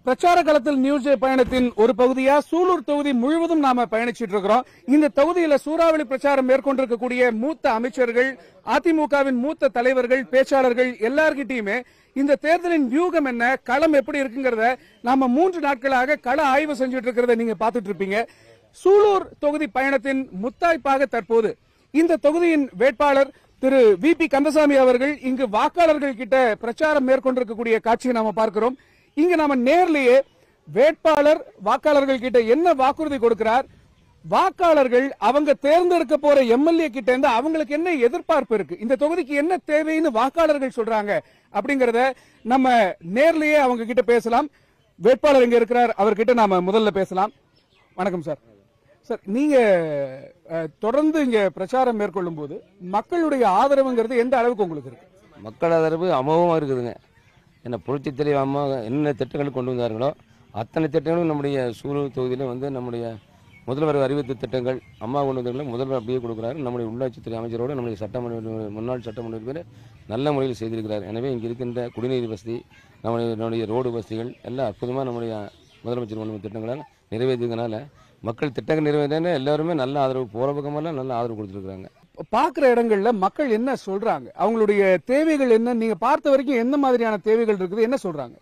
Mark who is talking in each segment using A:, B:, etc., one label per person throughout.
A: பிரச்சார களத்தில் நியூஸ் டே பயணத்தின் ஒரு பகுதியா சூலூர் தொகுதி முழுவதும் நாம பயணிச்சிட்டு இருக்கிறோம் இந்த தொகுதியில சூறாவளி பிரச்சாரம் மேற்கொண்டிருக்கக்கூடிய மூத்த அமைச்சர்கள் அதிமுகவின் மூத்த தலைவர்கள் பேச்சாளர்கள் எல்லார்கிட்டயுமே இந்த தேர்தலின் வியூகம் என்ன களம் எப்படி இருக்குங்கிறத நாம மூன்று நாட்களாக கள ஆய்வு செஞ்சுட்டு இருக்கிறத நீங்க பார்த்துட்டு இருப்பீங்க சூலூர் தொகுதி பயணத்தின் முத்தாய்ப்பாக தற்போது இந்த தொகுதியின் வேட்பாளர் திரு வி பி கந்தசாமி அவர்கள் இங்கு வாக்காளர்கள் கிட்ட பிரச்சாரம் மேற்கொண்டிருக்கக்கூடிய காட்சியை நாம பார்க்கிறோம் இங்க நாம நேர்லயே வேட்பாளர் வாக்காளர்கள் கிட்ட என்ன வாக்குறுதி கொடுக்கிறார் வாக்காளர்கள் அவங்க தேர்ந்தெடுக்க போற எம்எல்ஏ கிட்ட இருந்து அவங்களுக்கு என்ன எதிர்பார்ப்பு இருக்கு இந்த தொகுதிக்கு என்ன தேவைன்னு வாக்காளர்கள் சொல்றாங்க அப்படிங்கறத நம்ம நேர்லயே அவங்க கிட்ட பேசலாம் வேட்பாளர் இங்க இருக்கிறார் அவர்கிட்ட நாம முதல்ல பேசலாம் வணக்கம் சார் சார் நீங்க அஹ், தொடர்ந்து இங்க பிரச்சாரம் மேற்கொள்ளும் போது மக்களுடைய ஆதரவுங்கிறது எந்த அளவுக்கு உங்களுக்கு இருக்கு
B: மக்கள் ஆதரவு அமோகமாக இருக்குதுங்க என்ன புரட்சித் தலைவர் அம்மா என்ன திட்டங்கள் கொண்டு வந்தார்களோ அத்தனை திட்டங்களும் நம்முடைய சூலூர் தொகுதியில் வந்து நம்முடைய முதல்வர் அறிவித்த திட்டங்கள் அம்மா கொண்டு வந்தவங்களை முதல்வர் அப்படியே கொடுக்குறாரு நம்முடைய உள்ளாட்சித்துறை அமைச்சரோடு நம்முடைய சட்டமன்ற உறுப்பினர், முன்னாள் சட்டமன்ற உறுப்பினர் நல்ல முறையில் செய்திருக்கிறார் எனவே இங்கே இருக்கின்ற குடிநீர் வசதி நம்முடைய நம்முடைய ரோடு வசதிகள் எல்லாம் அற்புதமாக நம்முடைய முதலமைச்சர் கொண்டு வந்த திட்டங்களால் நிறைவேற்றியதுனால மக்கள் திட்டங்கள் நிறைவேற்றினா எல்லாருமே நல்ல ஆதரவு போகிற பக்கமெல்லாம் நல்ல ஆதரவு கொடுத்துருக்குறாங்க
A: பார்க்கிற இடங்கள்ல மக்கள் என்ன சொல்றாங்க அவங்களுடைய தேவைகள் என்ன நீங்க பார்த்த வரைக்கும் என்ன மாதிரியான தேவைகள் இருக்குது என்ன சொல்றாங்க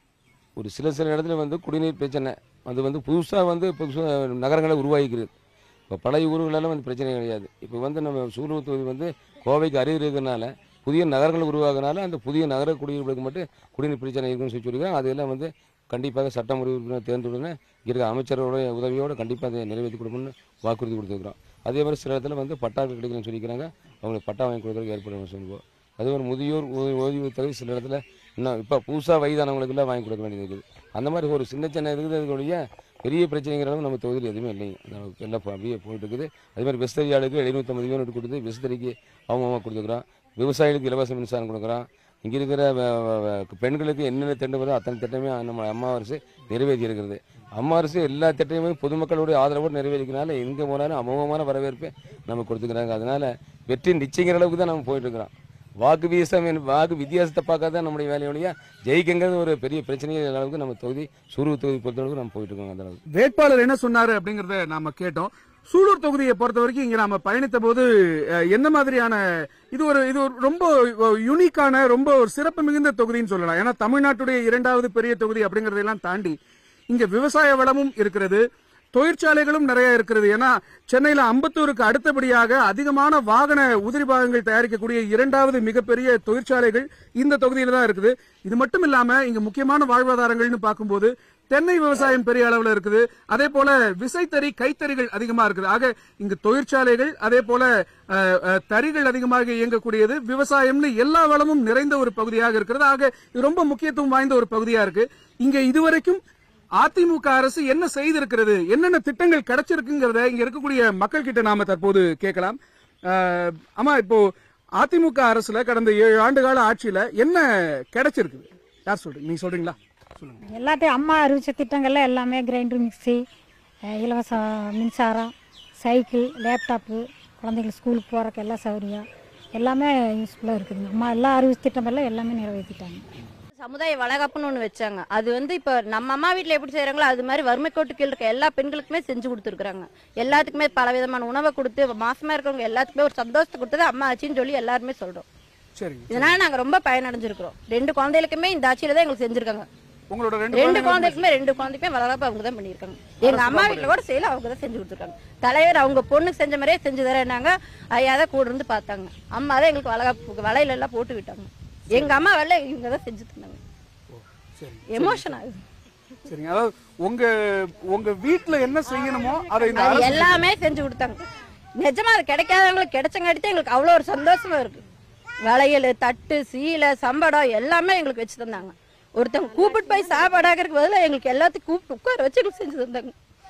B: ஒரு சில சில இடத்துல வந்து குடிநீர் பிரச்சனை அது வந்து புதுசாக வந்து புதுசாக நகரங்களை உருவாகிக்கிறது இப்போ பழைய ஊர்களெல்லாம் வந்து பிரச்சனை கிடையாது இப்போ வந்து நம்ம சூலூர் தொகுதி வந்து கோவைக்கு அருகில் இருக்கிறதுனால புதிய நகரங்கள் உருவாகினால அந்த புதிய நகர குடியிருப்புகளுக்கு மட்டும் குடிநீர் பிரச்சனை இருக்குன்னு சொல்லி சொல்லியிருக்காங்க அதெல்லாம் வந்து கண்டிப்பாக சட்டமன்ற உறுப்பினர் தேர்ந்தெடுன இருக்கிற அமைச்சரோட உதவியோடு கண்டிப்பாக அதை நிறைவேற்றி கொடுக்கணும்னு வாக்குறுதி கொடுத்துருக்குறோம் அதே மாதிரி சில இடத்துல வந்து பட்டா கிடைக்கணும்னு சொல்லிக்கிறாங்க அவங்களுக்கு பட்டா வாங்கி கொடுக்குறதுக்கு ஏற்பாடு சொல்லுவோம் அதே மாதிரி முதியோர் ஓ- ஓய்வு தொகை சில இடத்துல இன்னும் இப்போ புதுசாக வயதானவங்களுக்குலாம் வாங்கி கொடுக்க வேண்டியது இருக்குது அந்த மாதிரி ஒரு சின்ன சின்ன இருக்கிறதுடைய பெரிய பிரச்சனைங்கிற அளவு நம்ம தொகுதியில் எதுவுமே இல்லைங்க நமக்கு எல்லாம் இப்போ அப்படியே போயிட்டு இருக்குது அதே மாதிரி விஸ்தரி ஆளுக்கு எழுநூற்றம்பது யூனிட் கொடுத்து விஸ்தரிக்கு அவங்க கொடுத்துக்கிறோம் விவசாயிகளுக்கு இலவச மின்சாரம் கொடுக்குறோம் இங்கே இருக்கிற வ- வ- வ- பெண்களுக்கு என்னென்ன திட்டம் வருதோ அத்தனை திட்டமே நம்ம அம்மா அரசு நிறைவேற்றி இருக்கிறது அம்மா அரசு எல்லா திட்டமுமே பொதுமக்களுடைய ஆதரவோடு நிறைவேற்றிக்கிறனால எங்கே போனாலும் அமோகமான வரவேற்பை நம்ம கொடுத்துக்கிறாங்க அதனால வெற்றி நிச்சயங்கிற அளவுக்கு தான் நம்ம போயிட்டு இருக்கிறோம் வாக்கு வீசம் என் வாக்கு வித்தியாசத்தை பார்க்காத நம்முடைய வேலையோடைய ஜெயிக்கங்கிறது ஒரு பெரிய பிரச்சனையே இல்லாத அளவுக்கு நம்ம தொகுதி சூரு தொகுதி பொறுத்தளவுக்கு நம்ம போயிட்டு இருக்கோம் அந்த அளவுக்கு
A: வேட்பாளர் என்ன சொன்னாரு அப்படிங்கறத நாம கேட்டோம் சூலூர் தொகுதியை பொறுத்த வரைக்கும் இங்க நாம பயணித்த போது அஹ், என்ன மாதிரியான இது ஒரு இது ஒரு ரொம்ப யூனிக்கான ரொம்ப ஒரு சிறப்பு மிகுந்த தொகுதின்னு சொல்லலாம் ஏன்னா தமிழ்நாட்டுடைய இரண்டாவது பெரிய தொகுதி அப்படிங்கறதெல்லாம் தாண்டி இங்க விவசாய வளமும் இருக்கிறது தொழிற்சாலைகளும் நிறைய இருக்கிறது ஏன்னா சென்னையில அம்பத்தூருக்கு அடுத்தபடியாக அதிகமான வாகன உதிரி பாகங்கள் தயாரிக்கக்கூடிய இரண்டாவது மிகப்பெரிய தொழிற்சாலைகள் இந்த தொகுதியில தான் இருக்குது இது மட்டும் இல்லாம இங்க முக்கியமான வாழ்வாதாரங்கள்னு பார்க்கும்போது தென்னை விவசாயம் பெரிய அளவுல இருக்குது அதே போல விசைத்தறி கைத்தறிகள் அதிகமா இருக்குது ஆக இங்கு தொழிற்சாலைகள் அதே போல அஹ், அஹ், தறிகள் அதிகமாக இயங்கக்கூடியது விவசாயம்னு எல்லா வளமும் நிறைந்த ஒரு பகுதியாக இருக்கிறது ஆக இது ரொம்ப முக்கியத்துவம் வாய்ந்த ஒரு பகுதியா இருக்கு இங்க இதுவரைக்கும் அதிமுக அரசு என்ன செய்திருக்கிறது என்னென்ன திட்டங்கள் கிடைச்சிருக்குங்கிறத இங்க இருக்கக்கூடிய மக்கள் கிட்ட நாம தற்போது கேட்கலாம் அஹ், ஆமா இப்போ அதிமுக அரசுல கடந்த ஏழு ஆண்டு கால ஆட்சியில என்ன கிடைச்சிருக்குது யார் சொல்றீங்க நீங்க சொல்றீங்களா சொல்லுங்க
C: எல்லாத்தையும் அம்மா அறிவிச்ச திட்டங்கள்ல எல்லாமே கிரைண்டர் மிக்ஸி அஹ் இலவச மின்சாரம் சைக்கிள் லேப்டாப்பு குழந்தைகள் ஸ்கூலுக்கு போகிறக்கு எல்லா சௌகரியம் எல்லாமே யூஸ்ஃபுல்லாக இருக்குதுங்க அம்மா எல்லா அறிவிச்ச திட்டமெல்லாம் எல்லாமே நிறைவேற்றிட்டாங்க
D: சமுதாய வளகாப்புன்னு ஒன்று வச்சாங்க அது வந்து இப்போ நம்ம அம்மா வீட்டில் எப்படி செய்கிறாங்களோ அது மாதிரி வறுமை கோட்டு கீழ் இருக்க எல்லா பெண்களுக்குமே செஞ்சு கொடுத்துருக்குறாங்க எல்லாத்துக்குமே பல விதமான உணவை கொடுத்து மாசமா இருக்கிறவங்க எல்லாத்துக்குமே ஒரு சந்தோஷத்தை கொடுத்தது அம்மா ஆச்சின்னு சொல்லி எல்லாருமே சொல்கிறோம்
A: சரிங்க
D: இதனால நாங்கள் ரொம்ப பயனடைஞ்சிருக்கிறோம் ரெண்டு குழந்தைகளுக்குமே இந்த ஆட்சியில தான் எங்களுக்கு செஞ்சிருக்காங்க
A: உங்களோட ரெண்டு
D: ரெண்டு
A: குழந்தைகளும்
D: குழந்தைக்குமே ரெண்டு குழந்தைக்குமே வளகாப்பு அவங்க தான் பண்ணியிருக்காங்க எங்க அம்மா வீட்டில் கூட செய்யல அவங்க தான் செஞ்சு கொடுத்துருக்காங்க தலைவர் அவங்க பொண்ணுக்கு செஞ்ச மாதிரியே செஞ்சு தரேன்னாங்க ஐயா தான் கூட இருந்து பார்த்தாங்க அம்மா தான் எங்களுக்கு வளகாப்பு வளையல எல்லாம் போட்டு விட்டாங்க எங்க அம்மா வேலை இவங்க தான் செஞ்சு தந்தாங்க
A: சரி
D: எமோஷன் ஆகுது
A: சரிங்க அதாவது உங்க உங்க வீட்டுல என்ன செய்யணுமோ அதை இந்த
D: அது
A: அரசு
D: எல்லாமே செஞ்சு கொடுத்தாங்க நிஜமா அது கிடைக்காதவங்களுக்கு கிடைச்சங்காட்டி எங்களுக்கு அவ்வளோ ஒரு சந்தோஷமா இருக்கு வளையல் தட்டு சீலை சம்படம் எல்லாமே எங்களுக்கு வச்சு தந்தாங்க ஒருத்தவங்க கூப்பிட்டு போய் சாப்பாடு ஆகிறதுக்கு பதிலாக எங்களுக்கு எல்லாத்தையும் கூப்பிட்டு உட்கார வச்சு எங்களுக்கு செஞ்சு தந்தாங்க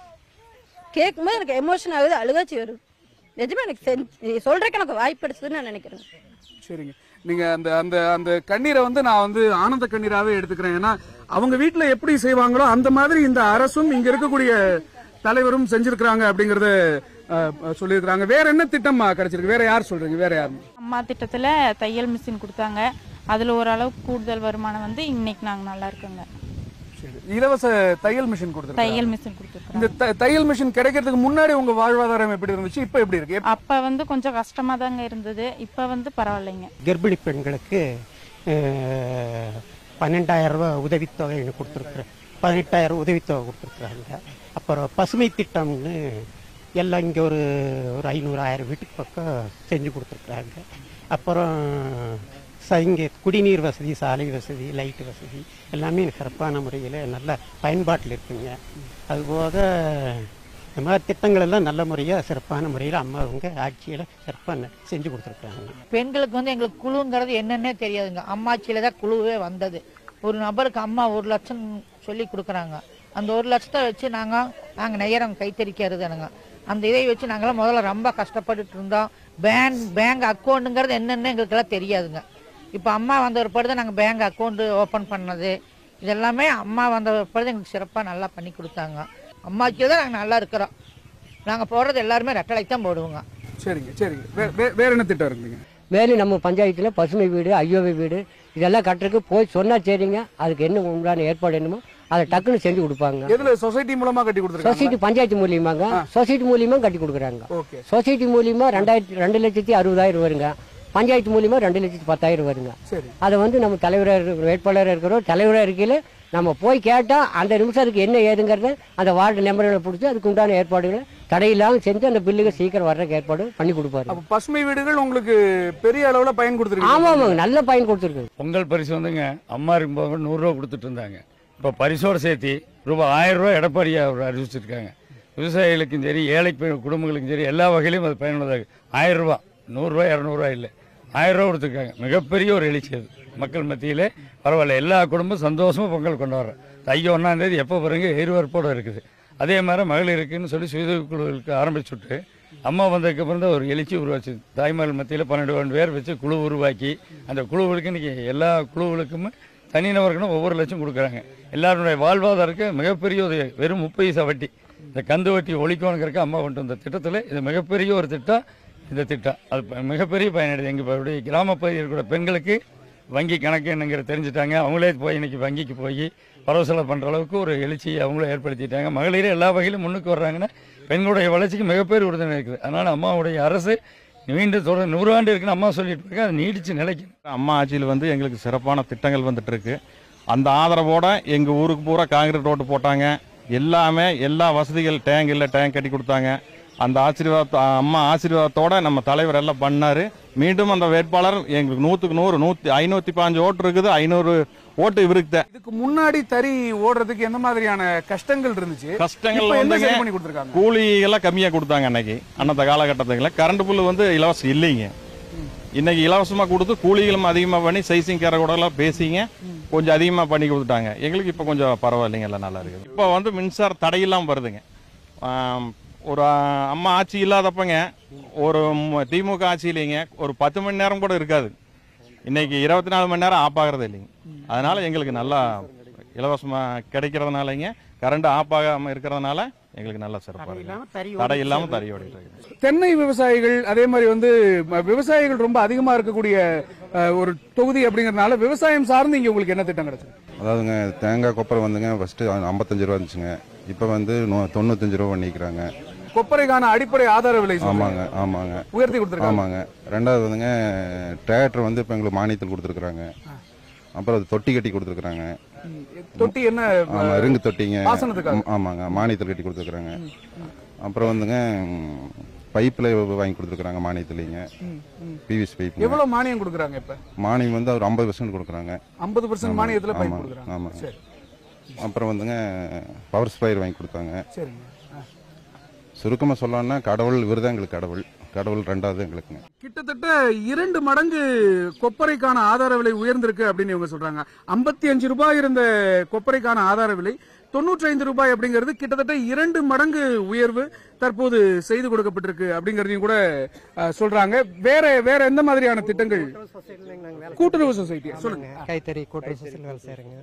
D: கேட்கும்போது எனக்கு எமோஷன் ஆகுது அழுகாச்சி வருது நிஜமா எனக்கு செஞ்சு சொல்றதுக்கு எனக்கு வாய்ப்பு கிடைச்சதுன்னு நான் நினைக்கிறேன்
A: சரிங்க நீங்க அந்த அந்த அந்த கண்ணீரை வந்து நான் வந்து ஆனந்த கண்ணீராவே எடுத்துக்கிறேன் ஏன்னா அவங்க வீட்டுல எப்படி செய்வாங்களோ அந்த மாதிரி இந்த அரசும் இங்க இருக்கக்கூடிய தலைவரும் செஞ்சிருக்கிறாங்க அப்படிங்கறத அஹ், சொல்லியிருக்கிறாங்க வேற என்ன திட்டம் கிடைச்சிருக்கு வேற யார் சொல்றீங்க வேற யார்
E: அம்மா திட்டத்தில் தையல் மிஷின் கொடுத்தாங்க அதில் ஓரளவுக்கு கூடுதல் வருமானம் வந்து இன்னைக்கு நாங்கள் நல்லா இருக்கோங்க
A: சரி. இலவச தையல் மிஷின் கொடுத்துருக்காங்க
E: தையல் மிஷின் கொடுத்துருக்குறாங்க
A: இந்த த- தையல் மிஷின் கிடைக்கிறதுக்கு முன்னாடி உங்க வாழ்வாதாரம் எப்படி இருந்துச்சு இப்ப எப்படி இருக்கு எப்-
E: அப்ப வந்து கொஞ்சம் கஷ்டமா தாங்க இருந்தது இப்ப வந்து பரவாயில்லைங்க
F: கர்ப்பிணி பெண்களுக்கு அஹ், பன்னெண்டாயிரம் ரூபாய் உதவித்தொகை கொடுத்துருக்குறேன் பதினெட்டாயிரம் உதவித்தொகை கொடுத்துருக்குறாங்க அப்புறம் பசுமை திட்டம்னு எல்லாம் இங்கே ஒரு ஒரு ஐநூறு ஆயிரம் வீட்டுக்கு பக்கம் செஞ்சு கொடுத்துருக்குறாங்க அப்புறம் ச இங்கே குடிநீர் வசதி சாலை வசதி லைட்டு வசதி எல்லாமே சிறப்பான முறையில் நல்ல பயன்பாட்டில் இருக்குங்க அதுபோக இந்த மாதிரி திட்டங்கள் எல்லாம் நல்ல முறையாக சிறப்பான முறையில் அம்மா அவங்க ஆட்சியில் சிறப்பாக செஞ்சு கொடுத்துருக்குறாங்க
G: பெண்களுக்கு வந்து எங்களுக்கு குழுங்கிறது என்னன்னே தெரியாதுங்க அம்மாச்சியில தான் குழுவே வந்தது ஒரு நபருக்கு அம்மா ஒரு லட்சம் சொல்லி கொடுக்குறாங்க அந்த ஒரு லட்சத்தை வச்சு நாங்கள் நாங்கள் நெய்யறோம் கைத்தறிக்கிறதுனுங்க அந்த இதை வச்சு நாங்களாம் முதல்ல ரொம்ப கஷ்டப்பட்டுட்டு இருந்தோம் பேங்க் பேங்க் அக்கௌண்ட்டுங்கிறது என்னன்னு எங்களுக்கெல்லாம் தெரியாதுங்க இப்போ அம்மா வந்த ஒரு தான் நாங்கள் பேங்க் அக்கௌண்ட்டு ஓப்பன் பண்ணது இதெல்லாமே அம்மா வந்த ஒரு எங்களுக்கு சிறப்பாக நல்லா பண்ணி கொடுத்தாங்க அம்மாச்சியில் தான் நாங்கள் நல்லா இருக்கிறோம் நாங்கள் போடுறது எல்லாருமே ரெட்டலைக்கு தான் போடுவோங்க
A: சரிங்க சரிங்க வே- வே- வேற என்ன திட்டம் இருக்குங்க
H: மேலும் நம்ம பஞ்சாயத்தில் பசுமை வீடு ஐயோவை வீடு இதெல்லாம் கட்டுறதுக்கு போய் சொன்னா சரிங்க அதுக்கு என்ன உண்டான ஏற்பாடு என்னமோ அதை டக்குன்னு செஞ்சு கொடுப்பாங்க
A: எதுல சொசைட்டி மூலமா கட்டி கொடுத்துருக்காங்க
H: சொசைட்டி பஞ்சாயத்து மூலியமாங்க சொசைட்டி மூலியமா கட்டி கொடுக்குறாங்க
A: ஓகே
H: சொசைட்டி மூலியமா ரெண்டாயிரத்தி ரெண்டு லட்சத்தி அறுபதாயிரம் வருங்க பஞ்சாயத்து மூலியமா ரெண்டு லட்சத்தி பத்தாயிரம் வருங்க
A: சரி
H: அதை வந்து நம்ம தலைவராக இருக்கிற வேட்பாளராக இருக்கிறோம் தலைவராக இருக்கையில் நம்ம போய் கேட்டால் அந்த நிமிஷத்துக்கு என்ன ஏதுங்கிறத அந்த வார்டு நம்பர்களை பிடிச்சி அதுக்கு உண்டான ஏற்பாடுகளை தடையில்லாமல் செஞ்சு அந்த பில்லுக்கு சீக்கிரம் வர்றதுக்கு ஏற்பாடு பண்ணி கொடுப்பாரு
A: அப்ப பசுமை வீடுகள் உங்களுக்கு பெரிய அளவுல பயன் கொடுத்துருக்கு
H: ஆமாம் ஆமாங்க நல்ல பயன் கொடுத்துருக்கு
I: பொங்கல் பரிசு வந்துங்க அம்மா இருக்கும்போது நூறுரூவா கொடுத்துட்டு இருந்தாங்க இப்போ பரிசோடு சேர்த்து ரூபாய் ஆயிரம் ரூபாய் எடப்பாடியா அவர் அறிவிச்சிருக்காங்க விவசாயிகளுக்கும் சரி ஏழை பெ- குடும்பங்களுக்கும் சரி எல்லா வகையிலும் அது பயனுள்ளதாக ஆயிரம் ரூபா நூறுரூவா இரநூறுவா இல்லை ஆயிரம் ரூபா கொடுத்துருக்காங்க மிகப்பெரிய ஒரு எழுச்சி அது மக்கள் மத்தியில் பரவாயில்ல எல்லா குடும்பம் சந்தோஷமாக பொங்கல் கொண்டாடுறோம் தை ஒன்றாம் தேதி எப்போ பாருங்க எரிவார்ப்போடு இருக்குது அதே மாதிரி மகளிருக்குன்னு சொல்லி சுயதொழில் குழுக்களுக்கு ஆரம்பிச்சுட்டு அம்மா வந்ததுக்கு அப்புறம் தான் ஒரு எழுச்சி உருவாச்சு தாய்மார்கள் மத்தியில் பன்னெண்டு பன்னெண்டு பேர் வச்சு குழு உருவாக்கி அந்த குழுவுக்கு இன்னைக்கு எல்லா குழுவுகளுக்குமே தனிநபருக்குன்னு ஒவ்வொரு லட்சம் கொடுக்குறாங்க எல்லாருடைய வாழ்வாதாரத்துக்கு மிகப்பெரிய உதவி வெறும் முப்பது பைசா வட்டி இந்த கந்து வட்டி ஒழிக்கணுங்கிறக்க அம்மா கொண்டு வந்த திட்டத்தில் இது மிகப்பெரிய ஒரு திட்டம் இந்த திட்டம் அது ப- மிகப்பெரிய பயனடைது எங்கள் கிராம பகுதியில் இருக்கிற பெண்களுக்கு வங்கி கணக்கு என்னங்கிற தெரிஞ்சுட்டாங்க அவங்களே போய் இன்னைக்கு வங்கிக்கு போய் வரவு செலவு பண்ணுற அளவுக்கு ஒரு எழுச்சியை அவங்களே ஏற்படுத்திட்டாங்க மகளிரே எல்லா வகையிலும் முன்னுக்கு வர்றாங்கன்னா பெண்களுடைய வளர்ச்சிக்கு மிகப்பெரிய உறுதுணை இருக்குது அதனால் அம்மாவுடைய அரசு மீண்டும் தொடர் நூறாண்டு இருக்குன்னு அம்மா சொல்லிட்டு இருக்காங்க அது நீடிச்சு நிலைக்கும்
J: அம்மா ஆட்சியில் வந்து எங்களுக்கு சிறப்பான திட்டங்கள் வந்துட்டு இருக்கு அந்த ஆதரவோட எங்கள் ஊருக்கு பூரா காங்கிரீட் ரோட்டு போட்டாங்க எல்லாமே எல்லா வசதிகள் டேங்க் இல்லை டேங்க் கட்டி கொடுத்தாங்க அந்த ஆசீர்வாத அம்மா ஆசீர்வாதத்தோட நம்ம தலைவர் எல்லாம் பண்ணாரு மீண்டும் அந்த வேட்பாளர் எங்களுக்கு நூற்றுக்கு நூறு நூற்றி ஐநூற்றி பாஞ்சு ஓட்டு இருக்குது ஐநூறு ஓட்டு இவருக்கு தான்
A: இதுக்கு முன்னாடி தறி ஓடுறதுக்கு எந்த மாதிரியான கஷ்டங்கள் இருந்துச்சு
J: கஷ்டங்கள்
A: இப்ப என்ன
J: வந்துங்க
A: சரி பண்ணி கொடுத்துருக்காங்க
J: கூலி எல்லாம் கம்மியாக கொடுத்தாங்க அன்னைக்கு அன்னத்த காலகட்டத்தில் கரண்ட் புல் வந்து இலவசம் இல்லைங்க இன்னைக்கு இலவசமாக கொடுத்து கூலிகளும் அதிகமாக பண்ணி சைசிங் கேர கூட எல்லாம் பேசிங்க கொஞ்சம் அதிகமாக பண்ணி கொடுத்துட்டாங்க எங்களுக்கு இப்போ கொஞ்சம் பரவாயில்லைங்க எல்லாம் நல்லா இருக்குது இப்போ வந்து மின்சார தடையெல்லாம் வருதுங்க ஆம், ஒரு ஆ, அம்மா ஆட்சி இல்லாதப்பங்க ஒரு ம- திமுக ஆட்சியிலைங்க ஒரு பத்து மணி நேரம் கூட இருக்காது இன்னைக்கு இருபத்தி நாலு மணி நேரம் ஆஃப் ஆகிறது இல்லைங்க அதனால எங்களுக்கு நல்லா இலவசமாக கிடைக்கிறதுனாலங்க கரண்ட் ஆஃப் ஆகாமல் இருக்கிறதுனால எங்களுக்கு நல்லா சிறப்பாக இருக்கு தடை இல்லாமல் தறி ஓடிட்டு இருக்கு
A: தென்னை விவசாயிகள் அதே மாதிரி வந்து ம- விவசாயிகள் ரொம்ப அதிகமா இருக்கக்கூடிய அஹ், ஒரு தொகுதி அப்படிங்கறதுனால விவசாயம் சார்ந்து இங்க உங்களுக்கு என்ன திட்டம் கிடைச்சது
K: அதாவதுங்க தேங்காய் கொப்பரை வந்துங்க ஃபஸ்ட்டு ஐம்பத்தஞ்சு ரூபா இருந்துச்சுங்க இப்போ வந்து நூ- தொண்ணூத்தஞ்சு ரூபா பண்ணிக்கிறாங்க
A: கொப்பரைக்கான அடிப்படை ஆதார விலை சொல்றீங்க.
K: ஆமாங்க ஆமாங்க
A: உயர்த்தி கொடுத்துருக்காங்க
K: ஆமாங்க ரெண்டாவது வந்துங்க டிராக்டர் வந்து இப்போ எங்களுக்கு மானியத்தில் கொடுத்துருக்குறாங்க அப்புறம் அது தொட்டி கட்டி கொடுத்துருக்குறாங்க
A: தொட்டி என்ன
K: ஆமாம் ரிங்கு தொட்டிங்க
A: பாசனத்துக்காக?
K: ம், ஆமாங்க மானியத்தில் கட்டி கொடுத்துருக்குறாங்க அப்புறம் வந்துங்க பைப்பில் வாங்கி கொடுத்துருக்குறாங்க மானியத்துலேங்க பிவிசி பைப்
A: எவ்வளவு மானியம் கொடுக்குறாங்க இப்ப
K: மானியம் வந்து அவர் ஐம்பது பர்சன்ட் கொடுக்குறாங்க
A: ஐம்பது பர்சன்ட் மானியத்துல பைப்
K: ஆமாம்
A: கொடுக்குறாங்க
K: ஆமாம்
A: சரி
K: அப்புறம் வந்துங்க பவர் ஸ்ப்ரேயர் வாங்கி கொடுத்தாங்க
A: சரிங்க ஆ.
K: சுருக்கமாக சொல்லணும்னா கடவுள் இவர் தான் எங்களுக்கு கடவுள் கடவுள் ரெண்டாவது எங்களுக்குங்க
A: கிட்டத்தட்ட இரண்டு மடங்கு கொப்பரைக்கான ஆதார விலை உயர்ந்திருக்கு அப்படின்னு இவங்க சொல்றாங்க ஐம்பத்தி அஞ்சு ரூபாய் இருந்த கொப்பரைக்கான ஆதார விலை தொண்ணூற்றி ஐந்து ரூபாய் அப்படிங்கிறது கிட்டத்தட்ட இரண்டு மடங்கு உயர்வு தற்போது செய்து கொடுக்கப்பட்டிருக்கு அப்படிங்கறதையும் கூட அஹ், சொல்றாங்க வேற வேற எந்த மாதிரியான திட்டங்கள் கூட்டுறவு சொசைட்டி சொல்லுங்க
F: கைத்தறி கூட்டுறவு சொசைட்டியில் வேலை செய்கிறேங்க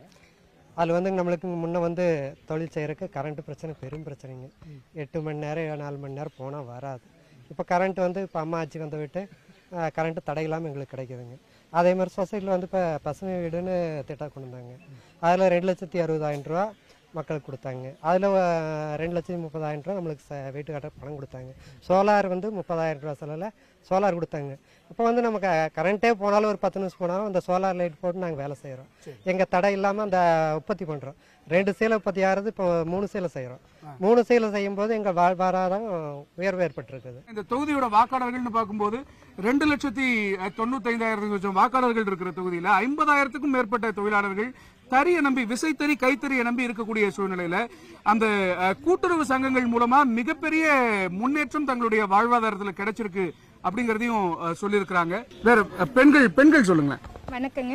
F: அதில் வந்து நம்மளுக்கு முன்ன வந்து தொழில் செய்கிறக்கு கரண்ட் பிரச்சனை பெரும் பிரச்சனைங்க எட்டு மணி நேரம் நாலு மணி நேரம் போனால் வராது இப்போ கரண்ட் வந்து இப்போ அம்மா ஆட்சி வந்த விட்டு
L: கரண்ட்டு தடை இல்லாமல் எங்களுக்கு கிடைக்குதுங்க அதே மாதிரி சொசைட்டியில் வந்து இப்போ பசுமை வீடுன்னு திட்டம் கொண்டு வந்தாங்க அதில் ரெண்டு லட்சத்தி அறுபதாயிரம் ரூபா மக்களுக்கு கொடுத்தாங்க அதில் ரெண்டு லட்சத்தி முப்பதாயிரம் ரூபா நம்மளுக்கு ச வீட்டு கட்ட பணம் கொடுத்தாங்க சோலார் வந்து முப்பதாயிரம் ரூபா செலவில் சோலார் கொடுத்தாங்க இப்போ வந்து நமக்கு கரண்ட்டே போனாலும் ஒரு பத்து நிமிஷம் போனாலும் அந்த சோலார் லைட் போட்டு நாங்கள் வேலை செய்கிறோம் எங்கள் தடை இல்லாமல் அந்த உற்பத்தி பண்ணுறோம் ரெண்டு சீலை உற்பத்தி ஆகிறது இப்போ மூணு சீலை செய்கிறோம் மூணு சீலை செய்யும்போது எங்கள் வாழ்வாதாரம் உயர்வு ஏற்பட்டிருக்குது
A: இந்த தொகுதியோட வாக்காளர்கள்னு பார்க்கும்போது ரெண்டு லட்சத்தி அஹ், தொண்ணூத்தைந்தாயிரத்துக்கு கொஞ்சம் வாக்காளர்கள் இருக்கிற தொகுதியில ஐம்பதாயிரத்துக்கும் மேற்பட்ட தொழிலாளர்கள் தறியை நம்பி விசைத்தறி கைத்தறியை நம்பி இருக்கக்கூடிய சூழ்நிலையில அந்த அஹ், கூட்டுறவு சங்கங்கள் மூலமா மிகப்பெரிய முன்னேற்றம் தங்களுடைய வாழ்வாதாரத்துல கிடைச்சிருக்கு அப்படிங்கறதையும் அஹ், சொல்லியிருக்கிறாங்க வேற அஹ், பெண்கள் பெண்கள் சொல்லுங்களேன்
M: வணக்கங்க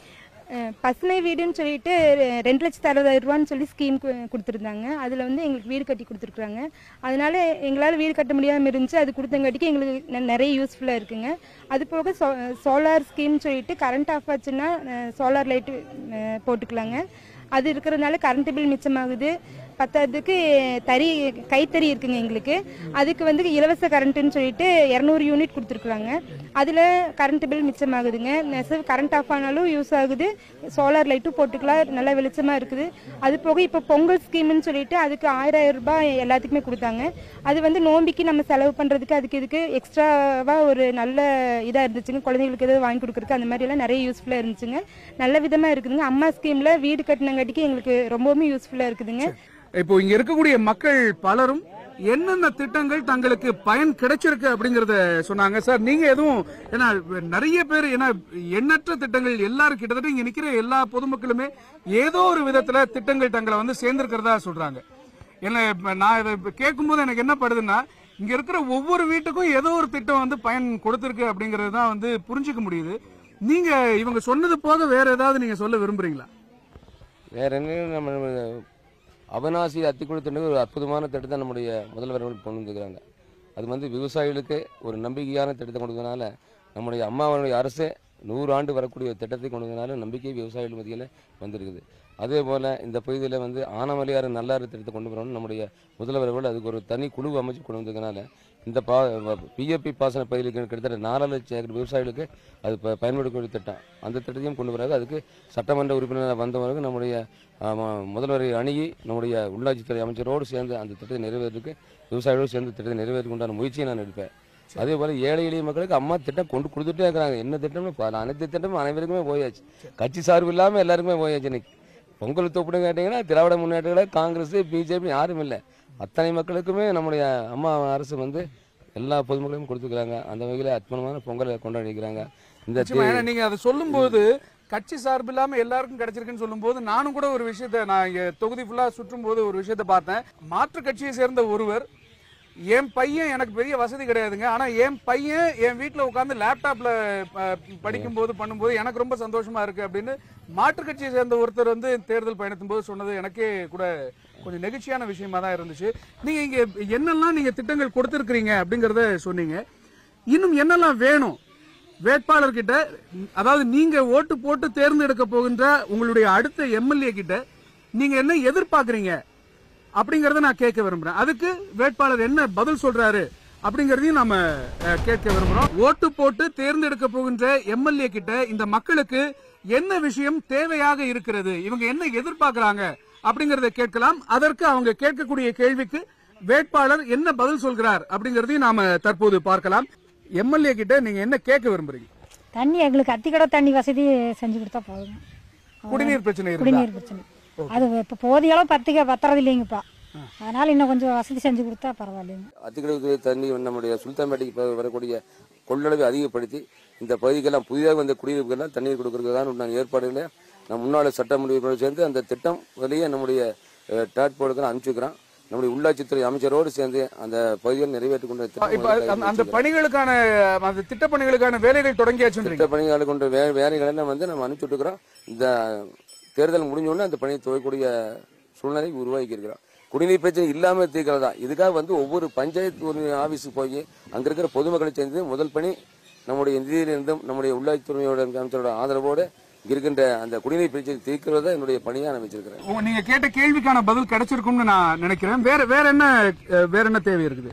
M: அஹ் பசுமை வீடுன்னு சொல்லிட்டு ரெ- ரெண்டு லட்சத்து அறுபதாயிரம் ரூபான்னு சொல்லி ஸ்கீம் கொடுத்துருந்தாங்க அதில் வந்து எங்களுக்கு வீடு கட்டி கொடுத்துருக்குறாங்க அதனால எங்களால் வீடு கட்ட முடியாமல் இருந்துச்சு அது கொடுத்தங்காட்டிக்கு எங்களுக்கு நெ- நிறைய யூஸ்ஃபுல்லாக இருக்குங்க அது போக சோ சோலார் ஸ்கீம் சொல்லிட்டு கரண்ட் ஆஃப் ஆச்சுன்னா சோலார் லைட்டு போட்டுக்கலாங்க அது இருக்கிறதுனால கரண்ட் பில் மிச்சமாகுது பத்தாததுக்கு தறி கைத்தறி இருக்குங்க எங்களுக்கு அதுக்கு வந்து இலவச கரண்ட்டுன்னு சொல்லிட்டு இரநூறு யூனிட் கொடுத்துருக்குறாங்க அதில் கரண்ட் பில் மிச்சமாகுதுங்க நெசவு கரண்ட் ஆஃப் ஆனாலும் யூஸ் ஆகுது சோலார் லைட்டும் போட்டுக்கலாம் நல்லா வெளிச்சமாக இருக்குது அது போக இப்போ பொங்கல் ஸ்கீம்னு சொல்லிட்டு அதுக்கு ஆயிரம் ரூபாய் எல்லாத்துக்குமே கொடுத்தாங்க அது வந்து நோம்பிக்கு நம்ம செலவு பண்ணுறதுக்கு அதுக்கு இதுக்கு எக்ஸ்ட்ராவாக ஒரு நல்ல இதாக இருந்துச்சுங்க குழந்தைங்களுக்கு ஏதாவது வாங்கி கொடுக்குறதுக்கு அந்த மாதிரி எல்லாம் நிறைய யூஸ்ஃபுல்லாக இருந்துச்சுங்க நல்ல விதமாக இருக்குதுங்க அம்மா ஸ்கீமில் வீடு கட்டினங்காட்டிக்கு எங்களுக்கு ரொம்பவுமே யூஸ்ஃபுல்லாக இருக்குதுங்க
A: இப்போ இங்க இருக்கக்கூடிய மக்கள் பலரும் என்னென்ன திட்டங்கள் தங்களுக்கு பயன் கிடைச்சிருக்கு அப்படிங்கறத சொன்னாங்க சார் நீங்க எதுவும் ஏன்னா நிறைய பேர் ஏன்னா எண்ணற்ற திட்டங்கள் எல்லாரும் கிட்டத்தட்ட இங்க நிக்கிற எல்லா பொதுமக்களுமே ஏதோ ஒரு விதத்துல திட்டங்கள் தங்களை வந்து சேர்ந்திருக்கிறதா சொல்றாங்க என்ன இப்ப நான் இதை இப்ப கேட்கும்போது எனக்கு என்ன படுதுன்னா இங்க இருக்கிற ஒவ்வொரு வீட்டுக்கும் ஏதோ ஒரு திட்டம் வந்து பயன் கொடுத்திருக்கு அப்படிங்கறது தான் வந்து புரிஞ்சுக்க முடியுது நீங்க இவங்க சொன்னது போக வேற ஏதாவது நீங்க சொல்ல விரும்புறீங்களா
B: வேற என்ன நம்ம அவனாசி அத்திக்குழு ஒரு அற்புதமான திட்டத்தை நம்முடைய முதல்வர்கள் கொண்டு வந்துக்கிறாங்க அது வந்து விவசாயிகளுக்கு ஒரு நம்பிக்கையான திட்டத்தை கொடுக்கறதுனால நம்முடைய அம்மாவனுடைய அரசு நூறு ஆண்டு வரக்கூடிய திட்டத்தை கொண்டு வந்ததுனால நம்பிக்கை விவசாயிகள் மத்தியில் வந்திருக்குது அதே போல் இந்த பகுதியில் வந்து ஆனமலையாறு நல்லாறு திட்டத்தை கொண்டு வரணும்னு நம்முடைய முதல்வர்கள் அதுக்கு ஒரு தனி குழு அமைச்சு கொண்டு வந்ததுனால இந்த பா பிஎப்பி பாசன பகுதியில் கிட்டத்தட்ட நாலு லட்சம் ஏக்கர் விவசாயிகளுக்கு அது ப பயன்படக்கூடிய திட்டம் அந்த திட்டத்தையும் கொண்டு வராது அதுக்கு சட்டமன்ற உறுப்பினர் வந்தவர்கள் நம்முடைய ஆமா, முதல்வரை அணுகி நம்முடைய உள்ளாட்சித்துறை அமைச்சரோடு சேர்ந்து அந்த திட்டத்தை நிறைவேறதுக்கு விவசாயிகளோடு சேர்ந்து திட்டத்தை நிறைவேறதுக்கு உண்டான முயற்சியை நான் எடுப்பேன் அதே போல் ஏழை எளிய மக்களுக்கு அம்மா திட்டம் கொண்டு கொடுத்துட்டே இருக்கிறாங்க என்ன திட்டம்னு பல அனைத்து திட்டமும் அனைவருக்குமே போயாச்சு கட்சி சார்பு இல்லாமல் எல்லாருக்குமே போயாச்சு இன்னைக்கு பொங்கல் தொப்புன்னு கேட்டிங்கன்னா திராவிட முன்னேற்ற கழகம், காங்கிரஸ் பிஜேபி யாரும் இல்லை அத்தனை மக்களுக்குமே நம்முடைய அம்மா அரசு வந்து எல்லா பொதுமக்களும் கொடுத்துக்கிறாங்க அந்த வகையில் அற்புதமான பொங்கலை கொண்டாடிக்கிறாங்க இந்த
A: நிச்சயமா,
B: தே-
A: ஏன்னா நீங்க அதை சொல்லும்போது கட்சி சார்பு இல்லாம எல்லாருக்கும் கிடைச்சிருக்குன்னு சொல்லும்போது நானும் கூட ஒரு விஷயத்த நான் இங்க தொகுதி ஃபுல்லா சுற்றும் போது ஒரு விஷயத்த பார்த்தேன் மாற்று கட்சியை சேர்ந்த ஒருவர் என் பையன் எனக்கு பெரிய வசதி கிடையாதுங்க ஆனா என் பையன் என் வீட்ல உட்காந்து லேப்டாப்ல படிக்கும் போது பண்ணும்போது எனக்கு ரொம்ப சந்தோஷமா இருக்கு அப்படின்னு மாற்று கட்சியை சேர்ந்த ஒருத்தர் வந்து தேர்தல் பயணத்தும் போது சொன்னது எனக்கே கூட கொஞ்சம் நெகிழ்ச்சியான விஷயமா தான் இருந்துச்சு நீங்க இங்க என்னெல்லாம் நீங்க திட்டங்கள் கொடுத்துருக்கீங்க அப்படிங்கறத சொன்னீங்க இன்னும் என்னெல்லாம் வேணும் வேட்பாளர்கிட்ட அதாவது நீங்க ஓட்டு போட்டு தேர்ந்தெடுக்க போகின்ற உங்களுடைய அடுத்த எம்எல்ஏ கிட்ட நீங்க என்ன எதிர்பார்க்கறீங்க அப்படிங்கறத நான் கேட்க விரும்புறேன் அதுக்கு வேட்பாளர் என்ன பதில் சொல்றாரு அப்படிங்கறதையும் நாம அஹ், கேட்க விரும்புறோம் ஓட்டு போட்டு தேர்ந்தெடுக்க போகின்ற எம்எல்ஏ கிட்ட இந்த மக்களுக்கு என்ன விஷயம் தேவையாக இருக்கிறது இவங்க என்ன எதிர்பார்க்கறாங்க அப்படிங்கறத கேட்கலாம் அதற்கு அவங்க கேட்கக்கூடிய கேள்விக்கு வேட்பாளர் என்ன பதில் சொல்கிறார் அப்படிங்கறதையும் நாம தற்போது பார்க்கலாம் எம்எல்ஏ கிட்ட நீங்க என்ன கேட்க விரும்புறீங்க
C: தண்ணி எங்களுக்கு அத்திக்கடை தண்ணி வசதி செஞ்சு கொடுத்தா போதும்
A: குடிநீர் பிரச்சனை இருக்குதா?
C: குடிநீர் பிரச்சனை அது இப்போ போதிய அளவு பத்துக்க பத்துறது இல்லைங்கப்பா அதனால இன்னும் கொஞ்சம் வசதி செஞ்சு கொடுத்தா பரவாயில்லைங்க
B: அத்திக்கிழக்கு தண்ணி நம்முடைய சுல்தான்பேட்டைக்கு ப- வரக்கூடிய கொள்ளளவை அதிகப்படுத்தி இந்த பகுதிக்கெல்லாம் புதிதாக வந்த குடியிருப்புக்கெல்லாம் தண்ணீர் கொடுக்கறதுக்கான உண்டான ஏற்பாடுகளை நம் முன்னாள் சட்டமன்ற உறுப்பினர் சேர்ந்து அந்த திட்டம் வெளியே நம்முடைய டாட் போர்டுக்கெல்லாம் அனுப்பிச்சுக்கிறோம் நம்முடைய உள்ளாட்சித்துறை அமைச்சரோடு சேர்ந்து அந்த பகுதிகள் நிறைவேற்றிக் கொண்ட திட்டம்
A: இப்ப அந்த- அந்த பணிகளுக்கான அந்த திட்ட பணிகளுக்கான வேலைகள் தொடங்கியாச்சுன்றீங்க
B: திட்ட பணிகளை கொண்ட வே வேலைகளை வந்து நம்ம அனுப்பிச்சு இருக்கிறோம் இந்த தேர்தல் முடிஞ்ச உடனே அந்த பணியை துவக்கக்கூடிய சூழ்நிலை உருவாக்கி இருக்கிறோம் குடிநீர் பிரச்சனை இல்லாம தீர்க்கிறதா இதுக்காக வந்து ஒவ்வொரு பஞ்சாயத்து ஒரு ஆபீஸுக்கு போய் அங்க இருக்கிற பொதுமக்களை சேர்ந்து முதல் பணி நம்முடைய நிதியிலிருந்தும் நம்முடைய உள்ளாட்சித்துறையோட அமைச்சரோட ஆதரவோடு இங்க இருக்கின்ற அந்த குடிநீர் பிரச்சனை தீர்க்கிறத என்னுடைய பணியாக அமைச்சிருக்கிறேன்
A: உங்க- நீங்க கேட்ட கேள்விக்கான பதில் கிடைச்சிருக்கும்னு நான் நினைக்கிறேன் வேற வேற என்ன அஹ், வேற என்ன தேவை இருக்குது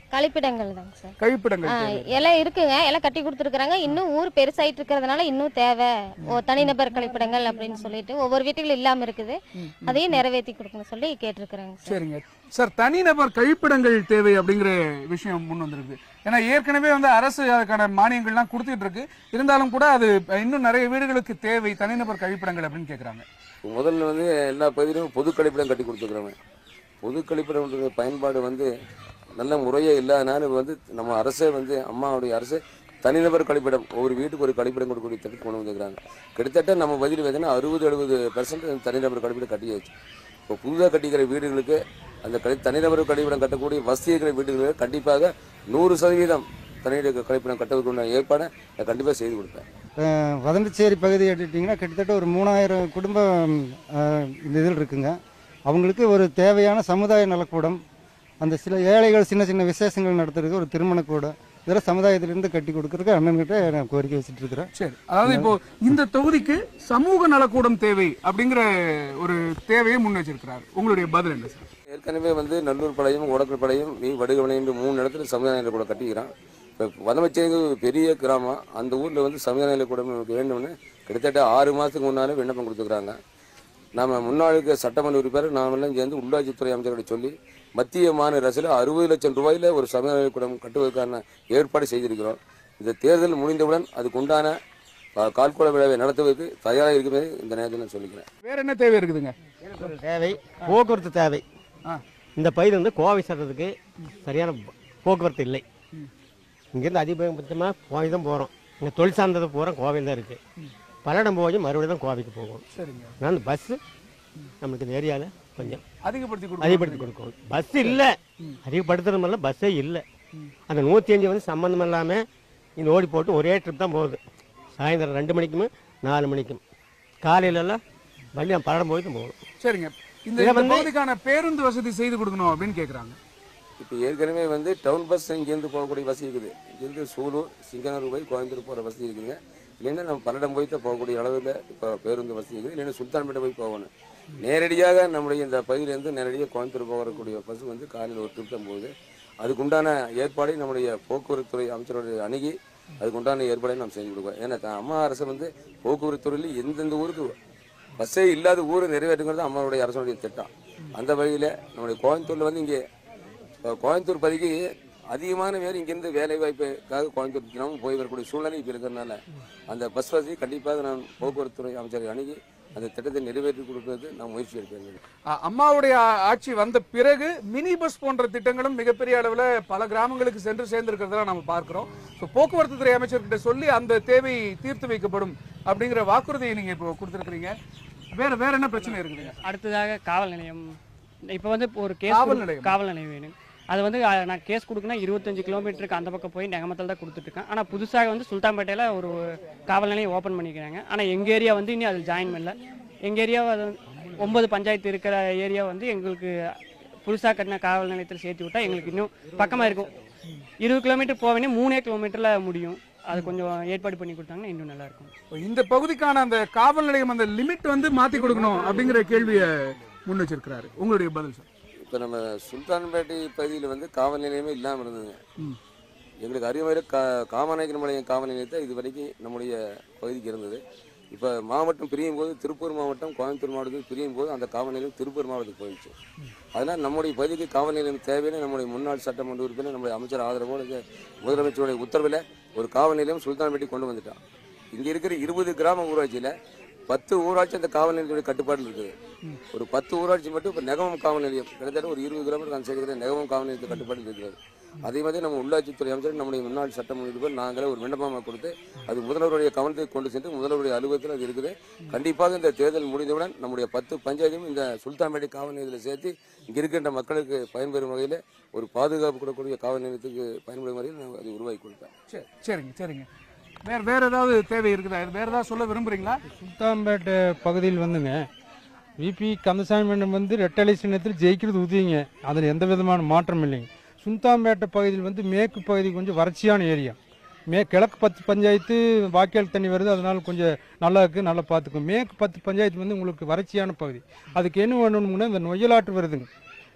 N: கழிப்பிடங்கள் தாங்க சார்
A: கழிப்பிடங்கள்
N: ஆ,
A: தேவை.
N: எல்லாம் இருக்குங்க எல்லாம் கட்டி கொடுத்துருக்குறாங்க இன்னும் ஊர் பெருசாயிட்டு இருக்கிறதுனால இன்னும் தேவை ஓ தனிநபர் கழிப்பிடங்கள் அப்படின்னு சொல்லிட்டு ஒவ்வொரு வீட்டுகளும் இல்லாம இருக்குது அதையும் நிறைவேற்றி கொடுக்கணும் சொல்லி கேட்டிருக்கிறாங்க சார்
A: சரிங்க சார் தனிநபர் கழிப்பிடங்கள் தேவை அப்படிங்கிற விஷயம் முன் வந்திருக்கு ஏன்னா ஏற்கனவே வந்து அரசு அதுக்கான மானியங்கள்லாம் கொடுத்துட்டு இருக்கு இருந்தாலும் கூட அது இன்னும் நிறைய வீடுகளுக்கு தேவை தனிநபர் கழிப்பிடங்கள் அப்படின்னு கேக்குறாங்க
B: முதல்ல வந்து எல்லா பகுதியிலும் பொது கழிப்பிடம் கட்டி கொடுத்துருக்குறாங்க பொது கழிப்பிடம் பயன்பாடு வந்து நல்ல முறையே இல்லாதனால வந்து நம்ம அரசே வந்து அம்மாவுடைய அரசு தனிநபர் கழிப்பிடம் ஒவ்வொரு வீட்டுக்கு ஒரு கழிப்பிடம் கொடுக்கக்கூடிய திட்டம் கொண்டு வந்திருக்கிறாங்க கிட்டத்தட்ட நம்ம பதில் பார்த்தீங்கன்னா அறுபது எழுபது பெர்சன்ட் தனிநபர் கழிப்பிடம் கட்டியாச்சு இப்போ புதுதாக கட்டிக்கிற வீடுகளுக்கு அந்த கழி தனிநபர் கழிப்பிடம் கட்டக்கூடிய வசதி இருக்கிற வீடுகளுக்கு கண்டிப்பாக நூறு சதவீதம் தனிநபர் கழிப்பிடம் கட்டுவதற்குண்டான ஏற்பாடை நான் கண்டிப்பாக செய்து கொடுப்பேன்
O: அஹ் வதண்டிச்சேரி பகுதி எடுத்திட்டிங்கன்னா கிட்டத்தட்ட ஒரு மூணாயிரம் குடும்பம் அஹ், இந்த இதில் இருக்குங்க அவங்களுக்கு ஒரு தேவையான சமுதாய நலக்கூடம் அந்த சில ஏழைகள் சின்ன சின்ன விசேஷங்கள் நடத்துறதுக்கு ஒரு திருமணக்கூடம் இதெல்லாம் சமுதாயத்திலிருந்து கட்டி கொடுக்கறதுக்கு அண்ணன்கிட்ட நான் கோரிக்கை வச்சுட்டு இருக்கிறேன்
A: சரி அதாவது இப்போ இந்த தொகுதிக்கு சமூக நலக்கூடம் தேவை அப்படிங்கிற ஒரு தேவையை முன் வச்சிருக்கிறார் உங்களுடைய பதில் என்ன சார்
B: ஏற்கனவே வந்து நல்லூர் பாளையம் ஓடக்கல் பாளையம் மீ வடுகவனை என்று மூணு இடத்துல சமுதாய நிலை கூட கட்டிக்கிறான் இப்போ வதமச்சேரி பெரிய கிராமம் அந்த ஊரில் வந்து சமுதாய நிலை கூட நமக்கு வேண்டும்னு கிட்டத்தட்ட ஆறு மாதத்துக்கு முன்னாலே விண்ணப்பம் கொடுத்துக்கிறாங்க நாம் முன்னாளுக்கு சட்டமன்ற உறுப்பினர் நாமெல்லாம் சேர்ந்து உள்ளாட்சித்துறை அமைச்சர்களை சொல்லி மத்திய மாநில அரசில் அறுபது லட்சம் ரூபாயில் ஒரு சமுதாய நிலை கூடம் கட்டுவதற்கான ஏற்பாடு செய்திருக்கிறோம் இந்த தேர்தல் முடிந்தவுடன் அதுக்கு உண்டான அஹ், கால்குல விழாவை நடத்துவதற்கு தயாராக இருக்கிறது இந்த நேரத்தில் நான் சொல்லிக்கிறேன்
A: வேற என்ன தேவை இருக்குதுங்க
F: தேவை போக்குவரத்து தேவை இந்த பகுதி வந்து கோவை செல்றதுக்கு சரியான போ- போக்குவரத்து இல்லை இங்கேருந்து அதிகபட்சமாக கோவை தான் போகிறோம் இங்கே தொழில் சார்ந்தது பூரா கோவையில் தான் இருக்குது பல்லடம் போய் மறுபடியும் தான் கோவைக்கு போகும்
A: சரிங்க
F: நான் அந்த பஸ்ஸு நம்மளுக்கு இந்த ஏரியாவில் கொஞ்சம்
A: அதிகப்படுத்தி கொடுக்கணும்.
F: அதிகப்படுத்தி கொடுக்கணும் பஸ் இல்லை அதிகப்படுத்துறது மாதிரிலாம் பஸ்ஸே இல்லை அந்த நூற்றி அஞ்சு வந்து சம்மந்தம் இல்லாமல் இந்த ஓடி போட்டு ஒரே ட்ரிப் தான் போகுது சாயந்தரம் ரெண்டு மணிக்கும் நாலு மணிக்கும் காலையிலலாம் வண்டி நான் பல்லடம் போய் தான் போகணும்
A: சரிங்க இந்த
F: இதை
A: இந்த
F: வந்து-
A: பகுதிக்கான பேருந்து வசதி செய்து கொடுக்கணும் அப்படின்னு கேக்குறாங்க
B: இப்போ ஏற்கனவே வந்து டவுன் பஸ் இங்கேருந்து போகக்கூடிய வசதி இருக்குது இங்கேருந்து சூலூர் சிங்கனூர் போய் கோயம்புத்தூர் போகிற வசதி இருக்குதுங்க இல்லைன்னா நம்ம பல்லடம் போய் தான் போகக்கூடிய அளவில் இப்போ பேருந்து வசதி இருக்குது இல்லைன்னா சுல்தான்பேட்டை போய் போகணும் நேரடியாக நம்முடைய இந்த பகுதியிலேருந்து நேரடியாக கோயம்புத்தூர் போகக்கூடிய பஸ் வந்து காலையில் ஒரு ட்ரிப் தான் போகுது அதுக்குண்டான ஏற்பாடை நம்முடைய போக்குவரத்துறை அமைச்சருடைய அணுகி அதுக்குண்டான ஏற்பாடை நாம் செஞ்சு கொடுக்குறோம் ஏன்னா த- அம்மா அரசு வந்து போக்குவரத்து துறையில் எந்தெந்த ஊருக்கு பஸ்ஸே இல்லாத ஊரை நிறைவேற்றுங்கிறது அம்மாவுடைய அரசுடைய திட்டம் அந்த வகையில் நம்முடைய கோயம்புத்தூரில் வந்து இங்கே இப்போ கோயம்புத்தூர் பகுதிக்கு அதிகமான பேர் இங்கேருந்து வேலை வாய்ப்புக்காக கோயம்புத்தூர் தினமும் போய் வரக்கூடிய சூழ்நிலை இப்போ இருக்கிறதுனால அந்த பஸ் வசதி கண்டிப்பாக நான் போக்குவரத்துறை அமைச்சரை அணுகி அந்த திட்டத்தை நிறைவேற்றி கொடுக்கறது நான் முயற்சி எடுப்பேன்
A: அ- அம்மாவுடைய ஆ- ஆட்சி வந்த பிறகு மினி பஸ் போன்ற திட்டங்களும் மிகப்பெரிய அளவில் பல கிராமங்களுக்கு சென்று சேர்ந்திருக்கிறதெல்லாம் நம்ம பார்க்கிறோம் ஸோ போக்குவரத்து துறை அமைச்சர்கிட்ட சொல்லி அந்த தேவை தீர்த்து வைக்கப்படும் அப்படிங்கிற வாக்குறுதியை நீங்க இப்போ கொடுத்துருக்கீங்க வேற வேற என்ன பிரச்சனை இருக்குதுங்க
P: அடுத்ததாக காவல் நிலையம் இப்போ வந்து ஒரு கேஸ்
A: காவல்
P: கொடு-
A: நிலையம்.
P: காவல் நிலையம் வேணும் அது வந்து அஹ், நான் கேஸ் கொடுக்கணும் இருபத்தஞ்சு கிலோமீட்டருக்கு அந்த பக்கம் போய் நெகமத்தில் தான் கொடுத்துட்ருக்கேன் ஆனால் புதுசாக வந்து சுல்தான்பேட்டையில் ஒரு காவல் நிலையம் ஓப்பன் பண்ணிக்கிறாங்க ஆனால் எங்கள் ஏரியா வந்து இன்னும் அதில் ஜாயின் பண்ணல எங்கள் ஏரியா அது ஒன்பது பஞ்சாயத்து இருக்கிற ஏரியா வந்து எங்களுக்கு புதுசாக கட்டின காவல் நிலையத்தில் சேர்த்து விட்டால் எங்களுக்கு இன்னும் பக்கமாக இருக்கும் இருபது கிலோமீட்டர் போக வேண்டிய மூணே கிலோமீட்டரில் முடியும் அது கொஞ்சம் ஏற்பாடு பண்ணி கொடுத்தாங்கன்னா இன்னும் நல்லா இருக்கும்
A: இப்போ இந்த பகுதிக்கான அந்த காவல் நிலையம் அந்த லிமிட் வந்து மாத்தி கொடுக்கணும் அப்படிங்கிற கேள்வியை முன் வச்சிருக்கிறாரு உங்களுடைய பதில் சார்
B: இப்போ நம்ம சுல்தான்பேட்டை பகுதியில் வந்து காவல் நிலையமே இல்லாமல் இருந்ததுங்க
A: ம்.
B: எங்களுக்கு அருமையில் கா காமநாயக்கன்பாளையம் காவல் நிலையத்தை இது வரைக்கும் நம்முடைய பகுதிக்கு இருந்தது இப்போ மாவட்டம் பிரியும் போது திருப்பூர் மாவட்டம் கோயம்புத்தூர் மாவட்டத்துக்கு பிரியும் போது அந்த காவல் நிலையம் திருப்பூர் மாவட்டத்துக்கு போயிடுச்சு அதனால் நம்முடைய பகுதிக்கு காவல் நிலையம் தேவையான நம்முடைய முன்னாள் சட்டமன்ற உறுப்பினர் நம்முடைய அமைச்சர் ஆதரவோடு இந்த முதலமைச்சருடைய உத்தரவில் ஒரு காவல் நிலையம் சுல்தான்பேட்டை கொண்டு வந்துட்டான் இங்கே இருக்கிற இருபது கிராம ஊராட்சியில் பத்து ஊராட்சி அந்த காவல் நிலையத்துடைய கட்டுப்பாட்டில் இருக்குது ஒரு பத்து ஊராட்சி மட்டும் இப்போ நெகமம் காவல் நிலையம் கிட்டத்தட்ட ஒரு இருபது கிலோமீட்டர் அந்த சைடு இருக்கிற நெகமம் காவல் நிலையத்து கட்டுப்பாட்டில் இருக்கிறது அதே மாதிரி நம்ம உள்ளாட்சித்துறை அமைச்சர் நம்முடைய முன்னாள் சட்டமன்ற உறுப்பினர் நாங்களே ஒரு விண்ணப்பமாக கொடுத்து அது முதல்வருடைய கவனத்துக்கு கொண்டு சென்று முதல்வருடைய அலுவலகத்தில் அது இருக்குது கண்டிப்பாக இந்த தேர்தல் முடிந்தவுடன் நம்முடைய பத்து பஞ்சாயத்தையும் இந்த சுல்தான்பேட்டை காவல் நிலையத்தில் சேர்த்து இங்கே இருக்கின்ற மக்களுக்கு பயன்பெறும் வகையில் ஒரு பாதுகாப்பு கொடுக்கக்கூடிய காவல் நிலையத்துக்கு பயன்படும் வகையில் நான் அதை உருவாக்கி கொடுப்பேன்
A: சரி சரிங்க சரிங்க வேற வேற ஏதாவது தேவை இருக்குதா வேற ஏதாவது சொல்ல விரும்புறீங்களா
Q: சுல்தான்பேட்டை பகுதியில் வந்துங்க விபி கந்தசாமி மன்றம் வந்து ரெட்டலை சின்னத்தில் ஜெயிக்கிறது உதவிங்க அதில் எந்த விதமான மாற்றம் இல்லைங்க சுல்தான்பேட்டை பகுதியில் வந்து மேற்கு பகுதி கொஞ்சம் வறட்சியான ஏரியா மே கிழக்கு பத்து பஞ்சாயத்து வாய்க்கால் தண்ணி வருது அதனால கொஞ்சம் நல்லா இருக்குது நல்லா பார்த்துக்கும் மேற்கு பத்து பஞ்சாயத்து வந்து உங்களுக்கு வறட்சியான பகுதி அதுக்கு என்ன பண்ணணும்னா இந்த நொய்யலாற்று வருதுங்க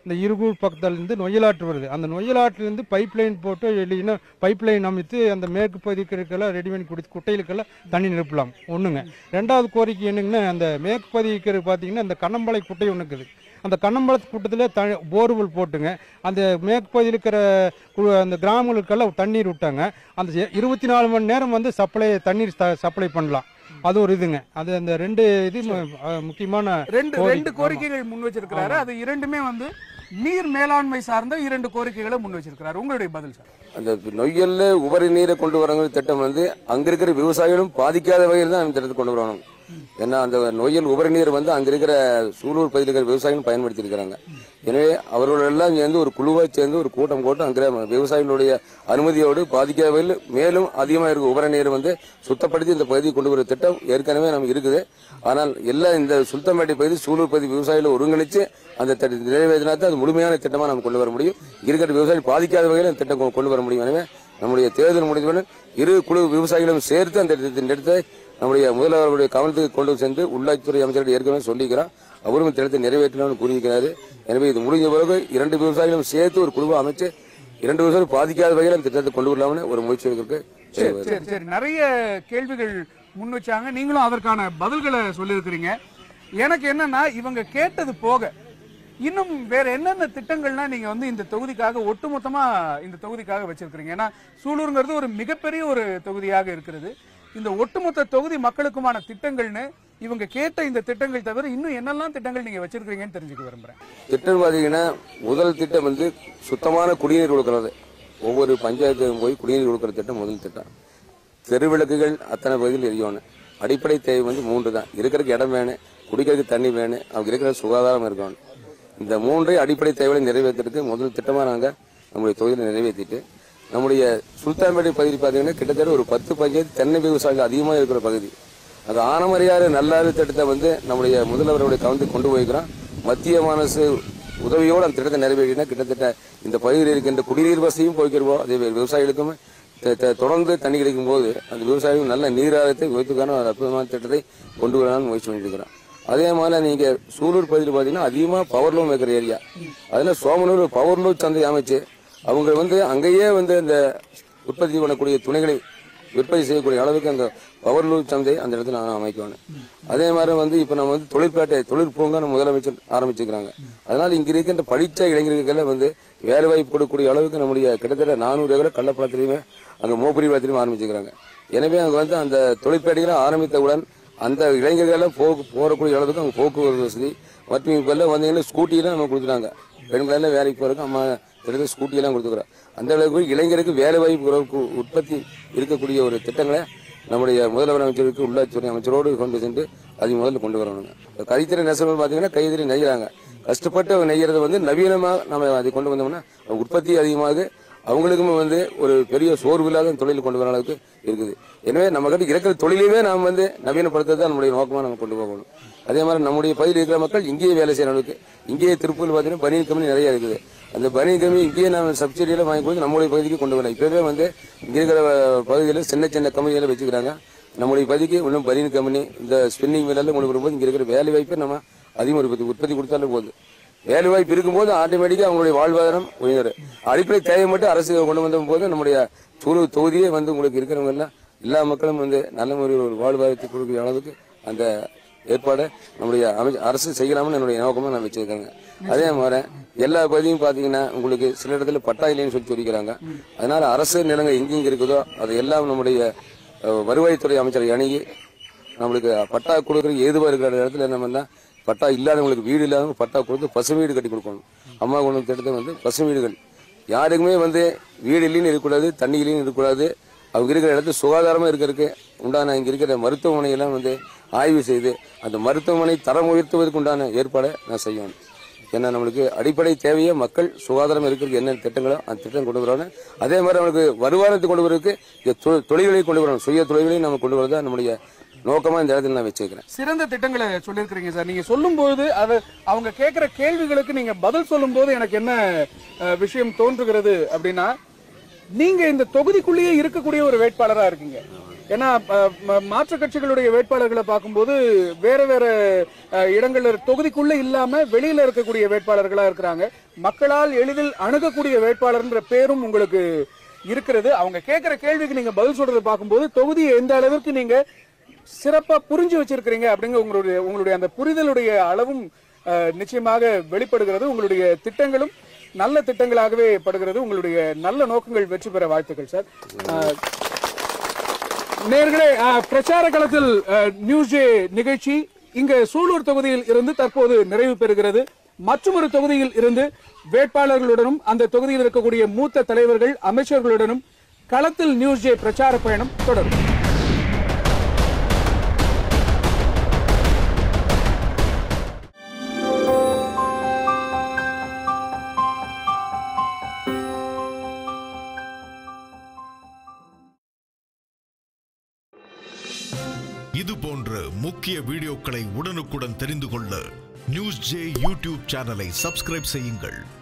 Q: இந்த இருகூர் பக்கத்துலேருந்து நொய்யலாற்று வருது அந்த நொய்யலாற்றுலேருந்து பைப் லைன் போட்டு இல்லைன்னா பைப் லைன் அமைத்து அந்த மேற்கு பகுதிக்கெல்லாம் ரெடி பண்ணி கொடுத்து குட்டைகளுக்கெல்லாம் தண்ணி நிரப்பலாம் ஒன்றுங்க ரெண்டாவது கோரிக்கை என்னங்கன்னா அந்த மேற்கு பகுதிக்கு பார்த்தீங்கன்னா அந்த கண்ணம்பாளைய குட்டை ஒன்று இருக்குது அந்த கண்ணம்பாளைய கூட்டத்தில் த போர்வெல் போட்டுங்க அந்த மேற்கு பகுதியில் இருக்கிற கு- அந்த கிராமங்களுக்கெல்லாம் தண்ணீர் விட்டாங்க அந்த எ- இருபத்தி நாலு மணி நேரம் வந்து சப்ளை தண்ணீர் சப்ளை பண்ணலாம் அது ஒரு இதுங்க அது அந்த ரெண்டு இது மு- அஹ் முக்கியமான
A: ரெண்டு
Q: கோரிக்கை.
A: ரெண்டு கோரிக்கைகள் முன் வச்சிருக்கிறாரு அது இரண்டுமே வந்து நீர் மேலாண்மை சார்ந்த இரண்டு கோரிக்கைகளை முன் வச்சிருக்கிறாரு உங்களுடைய பதில் சார்
B: அந்த நொய்யல்ல உபரி நீரை கொண்டு வரங்கிற திட்டம் வந்து அங்க இருக்கிற விவசாயிகளும் பாதிக்காத வகையில் தான் அந்த திட்டத்தை கொண்டு வரணும் ஏன்னா அந்த நொய்யல் உபரி நீர் வந்து அங்க இருக்கிற சூலூர் பகுதியில் இருக்கிற விவசாயிகளும் பயன்படுத்தி இருக்கிறாங்க எனவே அவர்கள் எல்லாம் சேர்ந்து ஒரு குழுவாக சேர்ந்து ஒரு கூட்டம் போட்டு அங்கே விவசாயிகளுடைய அனுமதியோடு பாதிக்காத வகையில் மேலும் அதிகமாக இருக்க உபரி நீர் வந்து சுத்தப்படுத்தி இந்த பகுதியை கொண்டு வர திட்டம் ஏற்கனவே நமக்கு இருக்குது ஆனால் எல்லாம் இந்த சுல்தான்பேட்டை பகுதி சூலூர் பகுதி விவசாயிகளை ஒருங்கிணைச்சு அந்த திட்டத்தை நிறைவேற்றினா தான் அது முழுமையான திட்டமாக நம்ம கொண்டு வர முடியும் இருக்கிற விவசாயிகள் பாதிக்காத வகையில் அந்த திட்டம் கொ- கொண்டு வர முடியும் எனவே நம்முடைய தேர்தல் முடிந்தவுடன் இரு குழு விவசாயிகளும் சேர்த்து அந்த திட்டத்தின் திட்டத்தை நம்முடைய முதல்வருடைய கவனத்துக்கு கொண்டு சென்று உள்ளாட்சித்துறை அமைச்சர்கள் ஏற்கனவே சொல்லிக்கிறார் அவரும் இந்த திட்டத்தை நிறைவேற்றணும்னு கூறியிருக்கிறாரு எனவே இது முடிஞ்ச பிறகு இரண்டு விவசாயிகளும் சேர்த்து ஒரு குழுவை அமைச்சு இரண்டு விவசாயிகள் பாதிக்காத வகையில் அந்த திட்டத்தை கொண்டு வரலாம்னு ஒரு முயற்சி எடுக்கிறதுக்கு
A: சரி சரி சரி நிறைய கேள்விகள் முன் வச்சாங்க நீங்களும் அதற்கான பதில்களை சொல்லியிருக்கிறீங்க எனக்கு என்னன்னா இவங்க கேட்டது போக இன்னும் வேற என்னென்ன திட்டங்கள்னா நீங்க வந்து இந்த தொகுதிக்காக ஒட்டுமொத்தமா இந்த தொகுதிக்காக வச்சிருக்கிறீங்க ஏன்னா சூலூருங்கிறது ஒரு மிகப்பெரிய ஒரு தொகுதியாக இருக்கிறது இந்த ஒட்டுமொத்த தொகுதி மக்களுக்குமான திட்டங்கள்னு இவங்க கேட்ட இந்த திட்டங்கள் தவிர இன்னும் என்னெல்லாம் திட்டங்கள் நீங்க வச்சிருக்கீங்கன்னு தெரிஞ்சுக்க விரும்புறேன்
B: திட்டம் பார்த்தீங்கன்னா முதல் திட்டம் வந்து சுத்தமான குடிநீர் கொடுக்கறது ஒவ்வொரு பஞ்சாயத்துக்கும் போய் குடிநீர் கொடுக்குற திட்டம் முதல் திட்டம் தெருவிளக்குகள் அத்தனை பகுதியில் எரியணும் அடிப்படை தேவை வந்து மூன்று தான் இருக்கிறதுக்கு இடம் வேணும் குடிக்கிறதுக்கு தண்ணி வேணும் அவங்க இருக்கிற சுகாதாரம் இருக்கணும் இந்த மூன்றை அடிப்படை தேவைகளை நிறைவேற்றுறதுக்கு முதல் திட்டமாக நாங்கள் நம்முடைய தொகுதியில் நிறைவேற்றிட்டு நம்முடைய சுல்தான்பேட்டை பகுதி பார்த்தீங்கன்னா கிட்டத்தட்ட ஒரு பத்து பஞ்சாயத்து தென்னை விவசாயிகள் அதிகமாக இருக்கிற பகுதி அது ஆனமரியாறு நல்லாறு திட்டத்தை வந்து நம்முடைய முதல்வருடைய கவனத்துக்கு கொண்டு போயிருக்கிறோம் மத்திய அரசு உதவியோடு அந்த திட்டத்தை நிறைவேற்றினா கிட்டத்தட்ட இந்த பகுதியில் இருக்கின்ற குடிநீர் வசதியும் போய்க்கிறோம் அதே மாதிரி விவசாயிகளுக்கும் த- த- தொடர்ந்து தண்ணி கிடைக்கும் போது அந்த விவசாயிகள் நல்ல நீராதாரத்தை உயர்த்துக்கான ஒரு அற்புதமான திட்டத்தை கொண்டு வரலாம்னு முயற்சி பண்ணியிருக்கிறோம் அதே மாதிரி நீங்க சூலூர் பகுதியில் பார்த்தீங்கன்னா அதிகமாக பவர் லூம் இருக்கிற ஏரியா அதில் சோமனூர் பவர் லூம் சந்தை அமைச்சு அவங்க வந்து அங்கேயே வந்து இந்த உற்பத்தி பண்ணக்கூடிய துணைகளை விற்பனை செய்யக்கூடிய அளவுக்கு அந்த பவர் லூம் சந்தை அந்த இடத்துல நான் அமைக்கணும் அதே மாதிரி வந்து இப்போ நம்ம வந்து தொழிற்பேட்டை தொழில் பூங்கா நம்ம முதலமைச்சர் ஆரம்பிச்சிருக்கிறாங்க அதனால இங்க இருக்கின்ற படித்த இளைஞர்களுக்கெல்லாம் வந்து வேலை வாய்ப்பு கொடுக்கக்கூடிய அளவுக்கு நம்முடைய கிட்டத்தட்ட நானூறு ஏக்கர் கள்ளப்பழத்திலையுமே அங்கே மோப்பரி வளத்திலையும் ஆரம்பிச்சிருக்கிறாங்க எனவே அங்கே வந்து அந்த தொழிற்பேட்டைகளை ஆரம்பித்தவுடன் அந்த இளைஞர்களெல்லாம் போக்கு போகக்கூடிய அளவுக்கு அவங்க போக்குவரத்து வசதி மற்றும் இப்போ எல்லாம் வந்தீங்கன்னா ஸ்கூட்டியெல்லாம் நம்ம கொடுத்துட்டாங்க பெண்களெல்லாம் வேலைக்கு போகிறதுக்கு அம்மா கிட்ட ஸ்கூட்டியெல்லாம் கொடுத்துக்கிறோம் அந்த அளவுக்கு இளைஞருக்கு வேலை வாய்ப்பு குறைவுக்கு உற்பத்தி இருக்கக்கூடிய ஒரு திட்டங்களை நம்முடைய முதல்வர் அமைச்சருக்கு உள்ளாட்சித்துறை அமைச்சரோடு கொண்டு சென்று அதை முதல்ல கொண்டு வரணுங்க இப்ப கைத்தறி நெசவுகள் பார்த்தீங்கன்னா கைத்தறி நெய்கிறாங்க கஷ்டப்பட்டு அவங்க நெய்யறதை வந்து நவீனமாக நம்ம அதை கொண்டு வந்தோம்னா உற்பத்தி அதிகமாக அவங்களுக்குமே வந்து ஒரு பெரிய சோர்வு இல்லாத தொழில் கொண்டு வர அளவுக்கு இருக்குது எனவே நம்ம கிட்ட இருக்கிற தொழிலையுமே நாம் வந்து நவீனப்படுத்துறது தான் நம்முடைய நோக்கமாக நம்ம கொண்டு போகணும் அதே மாதிரி நம்முடைய பகுதியில் இருக்கிற மக்கள் இங்கேயே வேலை செய்யற அளவுக்கு இங்கேயே திருப்பூர் பார்த்தீங்கன்னா பனியன் கம்பெனி நிறைய இருக்குது அந்த பனியன் கம்பெனி இங்கேயே நம்ம சப்சிடியில் வாங்கி கொடுத்து நம்முடைய பகுதிக்கு கொண்டு வரலாம் இப்பவே வந்து இங்கே இருக்கிற பகுதியில் சின்ன சின்ன கம்பெனிகளை வச்சுக்கிறாங்க நம்முடைய பகுதிக்கு இன்னும் பனியன் கம்பெனி இந்த ஸ்பின்னிங் மில்லெல்லாம் கொண்டு வரும்போது இங்கே இருக்கிற வேலை வாய்ப்பை நம்ம அதிகம் உற்பத்தி உற்பத்தி கொடுத்தாலும் போதும் வேலை வாய்ப்பு இருக்கும்போது ஆட்டோமேட்டிக்காக அவங்களுடைய வாழ்வாதாரம் உயர்ந்துடும் அடிப்படை தேவை மட்டும் அரசு கொண்டு வந்த போது நம்முடைய சூழல் தொகுதியே வந்து உங்களுக்கு இருக்கிறவங்க எல்லாம் எல்லா மக்களும் வந்து நல்ல முறையில் ஒரு வாழ்வாதாரத்தை கொடுக்கிற அளவுக்கு அந்த ஏற்பாடை நம்முடைய அமைச்ச அரசு செய்யலாம்னு என்னுடைய நோக்கமாக நான் வச்சிருக்கேங்க அதே மாதிரி எல்லா பகுதியும் பார்த்தீங்கன்னா உங்களுக்கு சில இடத்துல பட்டா இல்லைன்னு சொல்லி சொல்லிக்கிறாங்க அதனால அரசு நிலங்கள் எங்கெங்க இருக்குதோ அது எல்லாம் நம்முடைய அஹ், வருவாய்த்துறை அமைச்சரை அணுகி நம்மளுக்கு பட்டா கொடுக்குற ஏதுவாக இருக்கிற இடத்துல என்ன பண்ணா பட்டா இல்லாதவங்களுக்கு வீடு இல்லாதவங்க பட்டா கொடுத்து பசு வீடு கட்டி கொடுக்கணும் அம்மா கொண்டு வந்த திட்டத்தை வந்து பசு வீடுகள் யாருக்குமே வந்து வீடு இல்லைன்னு இருக்கக்கூடாது தண்ணி இல்லைன்னு இருக்கக்கூடாது அவங்க இருக்கிற இடத்துல சுகாதாரமாக இருக்கிறதுக்கு உண்டான இங்கே இருக்கிற மருத்துவமனையெல்லாம் வந்து ஆய்வு செய்து அந்த மருத்துவமனை தரம் உயர்த்துவதற்கு உண்டான ஏற்பாடை நான் செய்யணும் ஏன்னா நம்மளுக்கு அடிப்படை தேவையே மக்கள் சுகாதாரம் இருக்கிறதுக்கு என்ன திட்டங்களோ அந்த திட்டம் கொண்டு வரணும் அதே மாதிரி அவனுக்கு வருமானத்தை கொண்டு வரதுக்கு இந்த தொ- தொழில்களை கொண்டு வரணும் சுய தொழில்களையும் நம்ம கொண்டு வரதான் நம்முடைய நோக்கமா இந்த இடத்துல நான் வச்சிருக்கிறேன்
A: சிறந்த திட்டங்களை சொல்லியிருக்கிறீங்க சார் நீங்க சொல்லும்போது அது அவங்க கேட்கிற கேள்விகளுக்கு நீங்க பதில் சொல்லும்போது எனக்கு என்ன அஹ், விஷயம் தோன்றுகிறது அப்படின்னா நீங்க இந்த தொகுதிக்குள்ளேயே இருக்கக்கூடிய ஒரு வேட்பாளரா இருக்கீங்க ஏன்னா அஹ், ம- மாற்றுக் கட்சிகளுடைய வேட்பாளர்களை பார்க்கும்போது வேற வேற அஹ், இடங்கள்ல தொகுதிக்குள்ள இல்லாம வெளியில இருக்கக்கூடிய வேட்பாளர்களா இருக்கிறாங்க மக்களால் எளிதில் அணுகக்கூடிய வேட்பாளர்ன்ற பேரும் உங்களுக்கு இருக்கிறது அவங்க கேட்கிற கேள்விக்கு நீங்க பதில் சொல்றதை பார்க்கும்போது தொகுதியை எந்த அளவிற்கு நீங்க சிறப்பா புரிஞ்சு வச்சிருக்கிறீங்க அப்படிங்கிற உங்களுடைய உங்களுடைய அந்த புரிதலுடைய அளவும் அஹ், நிச்சயமாக வெளிப்படுகிறது உங்களுடைய திட்டங்களும் நல்ல திட்டங்களாகவே படுகிறது உங்களுடைய நல்ல நோக்கங்கள் வெற்றி பெற வாழ்த்துக்கள் சார் அஹ், நேர்களே அஹ், பிரச்சார களத்தில் அஹ், நியூஸ் ஜே நிகழ்ச்சி இங்க சூலூர் தொகுதியில் இருந்து தற்போது நிறைவு பெறுகிறது மற்றொரு தொகுதியில் இருந்து வேட்பாளர்களுடனும் அந்த தொகுதியில் இருக்கக்கூடிய மூத்த தலைவர்கள் அமைச்சர்களுடனும் களத்தில் நியூஸ் ஜே பிரச்சார பயணம் தொடரும்
R: இது போன்ற முக்கிய வீடியோக்களை உடனுக்குடன் தெரிந்து கொள்ள நியூஸ் ஜே யூடியூப் சேனலை சப்ஸ்கிரைப் செய்யுங்கள்